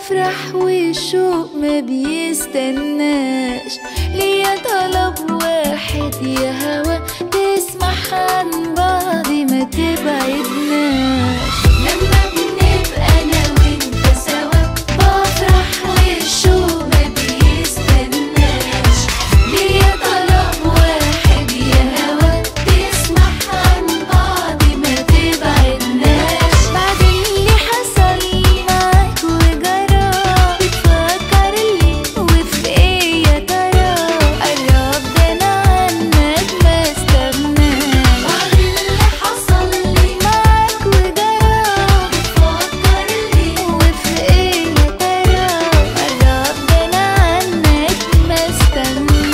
بفرح والشوق ما بيستناش ليا طلب واحد يا هوا تسمح عن بعض ما تبعدناش لما بنبقى انا وانت سوا بفرح والشوق ما بيستناش ليا طلب واحد يا هوا تسمح عن بعض ما تبعدناش بعد اللي حصل معاك وجرى بتفكر ليه وفي ايه يا ترى قرب ده انا عنك ما استغناش بعد اللي حصل لي معاك وجرى بتفكر ليه وفي ايه يا ترى قرب ده انا عنك ما استغناش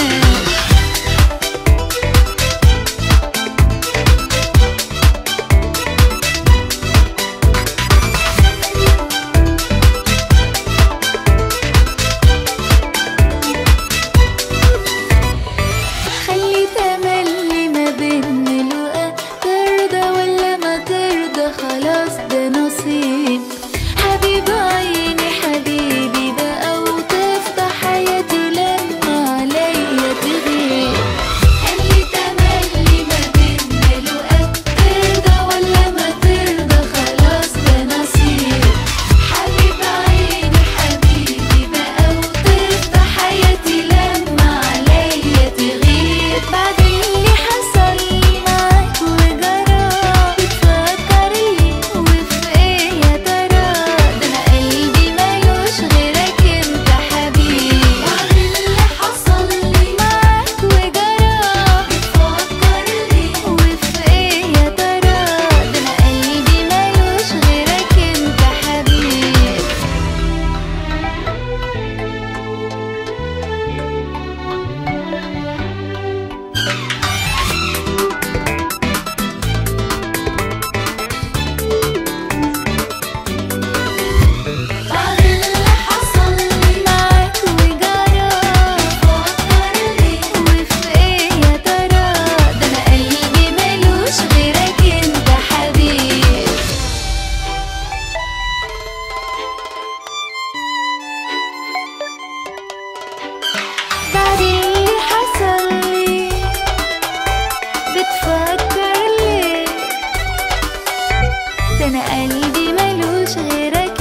خلي تملي ما بيننا لقا ترضى ولا ما ترضى خلاص ده نصيب حبيب عيني حبيبي بقى وتفضى حياتي لما عليا تغيب خلي تملي ما بيننا لقا ترضى ولا ما ترضى خلاص ده نصيب حبيب عيني حبيبي بقى وتفضى حياتي لما عليا تغيب بعد اللي حصل معاك وجرى بتفكر ليه وفي ايه يا ترى ده انا قلبي ملوش غيرك انت حبيبي بعد اللي حصل لي معاك وجرى بتفكر ليه وفي ايه يا ترى ده انا قلبي ملوش غيرك انت حبيبي بعد اللي حصل لي معاك وجرى بفكر ليه وفي ايه يا ترى ده انا قلبي ملوش غيرك انت حبيبي بعد اللي حصل لي بتفكر ليه ده انا قلبي ملوش غيرك